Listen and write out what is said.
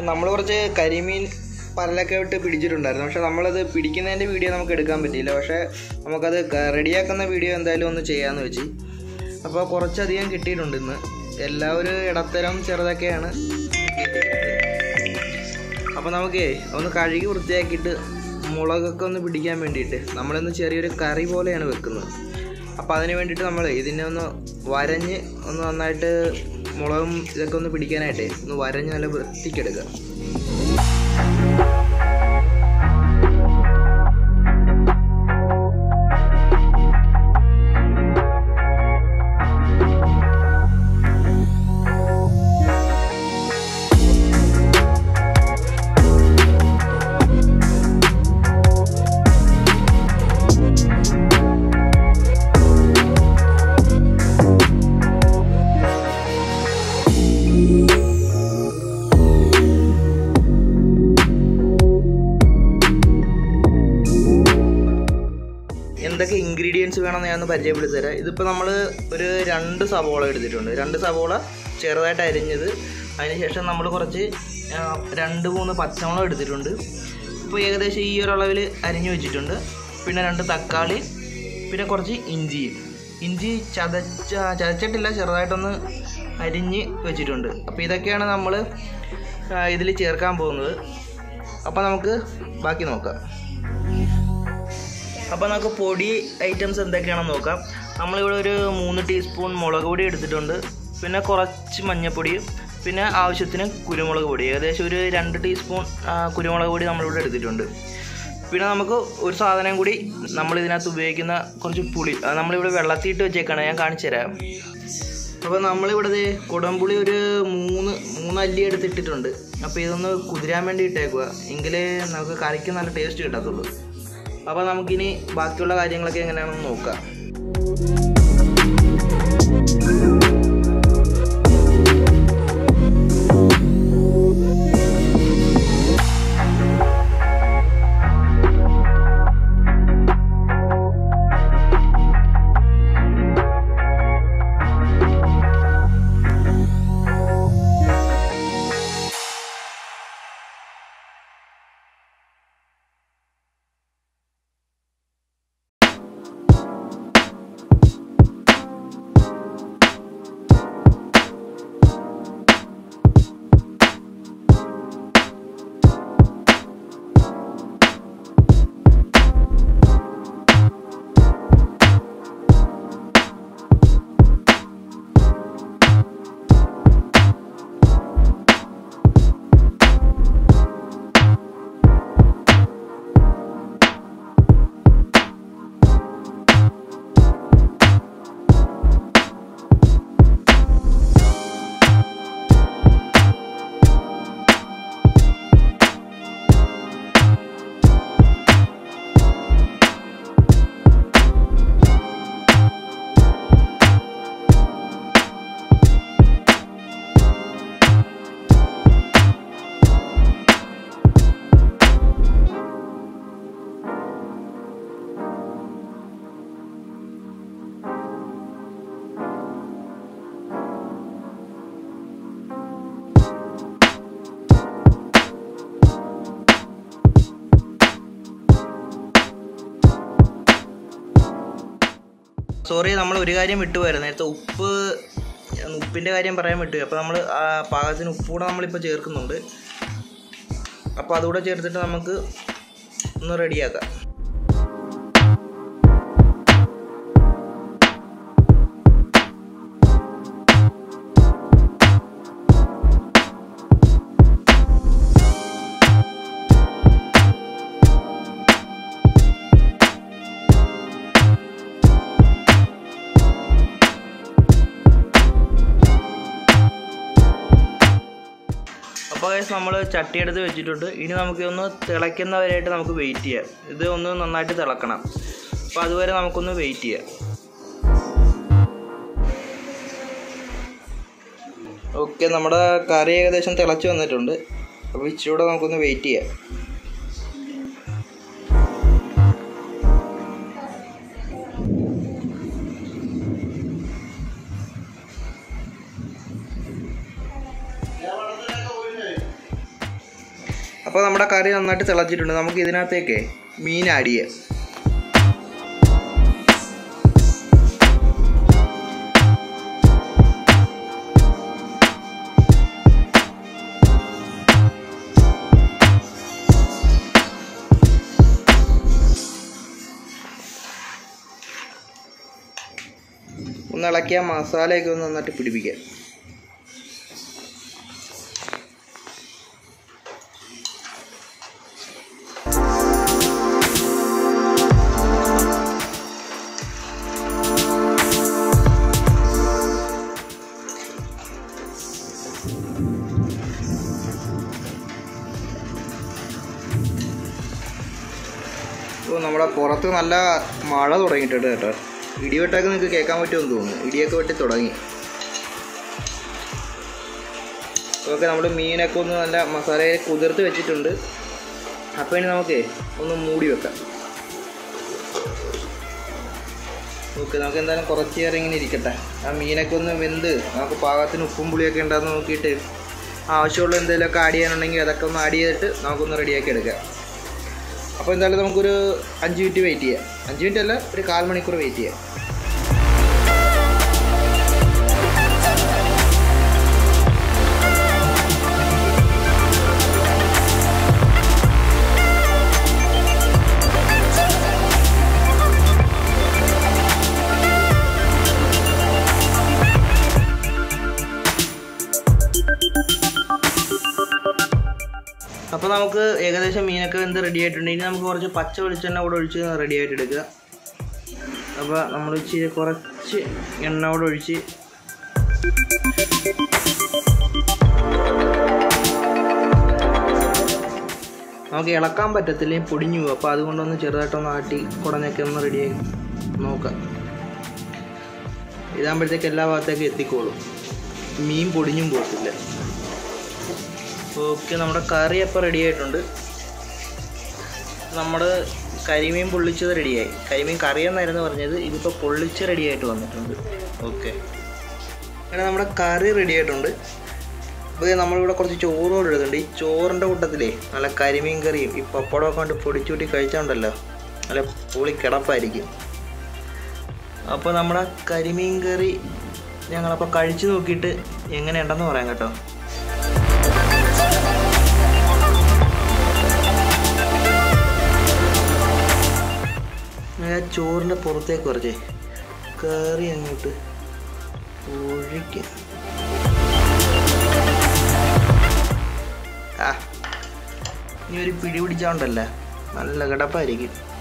നമ്മൾ കുറച്ച് കരിമീൻ പരലൊക്കെ വിട്ട് പിടിച്ചിട്ടുണ്ടായിരുന്നു പക്ഷെ നമ്മളത് പിടിക്കുന്നതിൻ്റെ വീഡിയോ നമുക്ക് എടുക്കാൻ പറ്റിയില്ല പക്ഷേ നമുക്കത് ക- റെഡിയാക്കുന്ന വീഡിയോ എന്തായാലും ഒന്ന് ചെയ്യാമെന്ന് വെച്ച് അപ്പോൾ കുറച്ചധികം കിട്ടിയിട്ടുണ്ട് ഇന്ന് എല്ലാ ഒരു ഇടത്തരം ചെറുതൊക്കെയാണ് അപ്പോൾ നമുക്കേ ഒന്ന് കഴുകി വൃത്തിയാക്കിയിട്ട് മുളകൊക്കെ ഒന്ന് പിടിക്കാൻ വേണ്ടിയിട്ട് നമ്മളിന്ന് ചെറിയൊരു കറി പോലെയാണ് വെക്കുന്നത് അപ്പോൾ അതിന് വേണ്ടിയിട്ട് നമ്മൾ ഇതിനെ ഒന്ന് വരഞ്ഞ് ഒന്ന് നന്നായിട്ട് മുളകും ഇതൊക്കെ ഒന്ന് പിടിക്കാനായിട്ട് ഒന്ന് വരഞ്ഞ് നല്ല വൃത്തിക്കെടുക്കുക എന്തൊക്കെ ഇൻഗ്രീഡിയൻസ് വേണമെന്ന് ഞാൻ ഒന്ന് പരിചയപ്പെടുത്തി തരാം ഇതിപ്പോൾ നമ്മൾ ഒരു രണ്ട് സവോള എടുത്തിട്ടുണ്ട് രണ്ട് സവോള ചെറുതായിട്ട് അരിഞ്ഞത് അതിനുശേഷം നമ്മൾ കുറച്ച് ആ, രണ്ട് മൂന്ന് പച്ചമുളക് എടുത്തിട്ടുണ്ട് ഇപ്പോൾ ഏകദേശം ഈ ഒരു അളവിൽ അരിഞ്ഞു വെച്ചിട്ടുണ്ട് പിന്നെ രണ്ട് തക്കാളി പിന്നെ കുറച്ച് ഇഞ്ചിയും ഇഞ്ചി ചതച്ച ചതച്ചിട്ടില്ല ചെറുതായിട്ടൊന്ന് അരിഞ്ഞ് വെച്ചിട്ടുണ്ട് അപ്പോൾ ഇതൊക്കെയാണ് നമ്മൾ ഇതിൽ ചേർക്കാൻ പോകുന്നത് അപ്പോൾ നമുക്ക് ബാക്കി നോക്കാം അപ്പോൾ നമുക്ക് പൊടി ഐറ്റംസ് എന്തൊക്കെയാണെന്ന് നോക്കാം നമ്മളിവിടെ ഒരു മൂന്ന് ടീസ്പൂൺ മുളക് പൊടി എടുത്തിട്ടുണ്ട് പിന്നെ കുറച്ച് മഞ്ഞൾപ്പൊടിയും പിന്നെ ആവശ്യത്തിന് കുരുമുളക് പൊടി ഏകദേശം ഒരു രണ്ട് ടീസ്പൂൺ ആ, കുരുമുളക് പൊടി നമ്മളിവിടെ എടുത്തിട്ടുണ്ട് പിന്നെ നമുക്ക് ഒരു സാധനം കൂടി നമ്മൾ ഇതിനകത്ത് ഉപയോഗിക്കുന്ന കുറച്ച് പുളി അത് നമ്മളിവിടെ വെള്ളത്തിയിട്ട് വെച്ചേക്കാണ് ഞാൻ കാണിച്ചു തരാം അപ്പോൾ നമ്മളിവിടെ ദേ കുടംപുളി ഒരു മൂന്ന് മൂന്ന് അല്ലി എടുത്തിട്ടിട്ടുണ്ട് അപ്പോൾ ഇതൊന്ന് കുതിരാൻ വേണ്ടി ഇട്ടേക്കുക എങ്കിലേ നമുക്ക് കറിക്ക് നല്ല ടേസ്റ്റ് കിട്ടത്തുള്ളൂ അപ്പോൾ നമുക്കിനി ബാക്കിയുള്ള കാര്യങ്ങളൊക്കെ എങ്ങനെയാണെന്ന് നോക്കാം സോറി നമ്മൾ ഒരു കാര്യം വിട്ടുപോയായിരുന്നു നേരത്തെ ഉപ്പ് ഉപ്പിൻ്റെ കാര്യം പറയാൻ വിട്ടു അപ്പോൾ നമ്മൾ ആ പാകത്തിന് ഉപ്പ് കൂടെ നമ്മളിപ്പോൾ ചേർക്കുന്നുണ്ട് അപ്പോൾ അതുകൂടെ ചേർത്തിട്ട് നമുക്ക് ഒന്ന് റെഡിയാക്കാം അപ്പോൾ guys നമ്മൾ ചട്ടി എടുത്ത് വെച്ചിട്ടുണ്ട് ഇനി നമുക്ക് ഒന്ന് തിളയ്ക്കുന്നവരായിട്ട് നമുക്ക് വെയിറ്റ് ചെയ്യാം ഇത് ഒന്ന് നന്നായിട്ട് തിളക്കണം അപ്പോൾ അതുവരെ നമുക്കൊന്ന് വെയിറ്റ് ചെയ്യാം ഓക്കെ നമ്മുടെ കറി ഏകദേശം തിളച്ച് വന്നിട്ടുണ്ട് അപ്പോൾ ഇച്ചിരി കൂടെ നമുക്കൊന്ന് വെയിറ്റ് ചെയ്യാം അപ്പോൾ നമ്മുടെ കറി നന്നായിട്ട് തിളച്ചിട്ടുണ്ട് നമുക്ക് ഇതിനകത്തേക്ക് മീൻ ആഡ് ചെയ്യാം ഒന്ന് ഇളക്കിയ മസാലയൊക്കെ ഒന്ന് നന്നായിട്ട് പിടിപ്പിക്കാം ഇപ്പോൾ നമ്മുടെ പുറത്ത് നല്ല മഴ തുടങ്ങിയിട്ടുണ്ട് കേട്ടോ ഇടിവെട്ടൊക്കെ നിങ്ങൾക്ക് കേൾക്കാൻ പറ്റുമെന്ന് തോന്നുന്നു ഇടിയൊക്കെ വെട്ടി തുടങ്ങി ഓക്കെ നമ്മൾ മീനൊക്കെ ഒന്ന് നല്ല മസാലയിൽ കുതിർത്ത് വെച്ചിട്ടുണ്ട് അപ്പോൾ ഇനി നമുക്ക് ഒന്ന് മൂടി വെക്കാം ഓക്കെ നമുക്ക് എന്തായാലും കുറച്ച് നേരം ഇങ്ങനെ ഇരിക്കട്ടെ ആ മീനൊക്കെ ഒന്ന് വെന്ത് നമുക്ക് പാകത്തിന് ഉപ്പും പുളിയൊക്കെ ഉണ്ടാകുന്ന നോക്കിയിട്ട് ആവശ്യമുള്ള എന്തെങ്കിലുമൊക്കെ ആഡ് ചെയ്യാനുണ്ടെങ്കിൽ അതൊക്കെ ഒന്ന് ആഡ് ചെയ്തിട്ട് നമുക്കൊന്ന് റെഡിയാക്കി എടുക്കാം അപ്പോൾ എന്തായാലും നമുക്കൊരു അഞ്ച് മിനിറ്റ് വെയിറ്റ് ചെയ്യാം അഞ്ച് മിനിറ്റ് അല്ല ഒരു കാൽ മണിക്കൂർ വെയിറ്റ് ചെയ്യാം അപ്പോൾ നമുക്ക് ഏകദേശം മീനൊക്കെ എന്ത് റെഡി ആയിട്ടുണ്ട് ഇനി നമുക്ക് കുറച്ച് പച്ച വെളിച്ചെണ്ണ കൂടെ ഒഴിച്ച് റെഡി ആയിട്ട് എടുക്കുക അപ്പോൾ നമ്മൾ ഇച്ചിരി കുറച്ച് എണ്ണ കൂടെ ഒഴിച്ച് നമുക്ക് ഇളക്കാൻ പറ്റത്തില്ല പൊടിഞ്ഞു പോകും അപ്പോൾ അതുകൊണ്ടൊന്ന് ചെറുതായിട്ടൊന്ന് ആട്ടി കുടഞ്ഞൊക്കെ ഒന്ന് റെഡിയായി നോക്കാം ഇതാകുമ്പോഴത്തേക്ക് എല്ലാ ഭാഗത്തേക്കും എത്തിക്കോളും മീൻ പൊടിഞ്ഞും പോകത്തില്ല ഓക്കെ നമ്മുടെ കറി അപ്പോൾ റെഡി ആയിട്ടുണ്ട് നമ്മൾ കരിമീൻ പൊള്ളിച്ചത് റെഡിയായി കരിമീൻ കറി എന്നായിരുന്നു പറഞ്ഞത് ഇതിപ്പോൾ പൊള്ളിച്ച് റെഡി ആയിട്ട് വന്നിട്ടുണ്ട് ഓക്കെ അങ്ങനെ നമ്മുടെ കറി റെഡി ആയിട്ടുണ്ട് അപ്പോൾ നമ്മളിവിടെ കുറച്ച് ചോറ് കൂടെ എടുക്കുന്നുണ്ട് ഈ ചോറിൻ്റെ കൂട്ടത്തിലേ നല്ല കരിമീൻ കറിയും ഈ പപ്പടമൊക്കെ കൊണ്ട് പൊടിച്ചൂട്ടി കഴിച്ചോണ്ടല്ലോ നല്ല പൊളി കിടപ്പായിരിക്കും അപ്പോൾ നമ്മുടെ കരിമീൻ കറി ഞങ്ങളപ്പോൾ കഴിച്ചു നോക്കിയിട്ട് എങ്ങനെയുണ്ടെന്ന് പറയാം കേട്ടോ ആ ചോറിൻ്റെ പുറത്തേക്ക് കുറച്ചേ കറി അങ്ങോട്ട് ഒഴിക്കാം ആ ഇനി ഒരു പിടി പിടിച്ചോണ്ടല്ല നല്ല കിടപ്പായിരിക്കും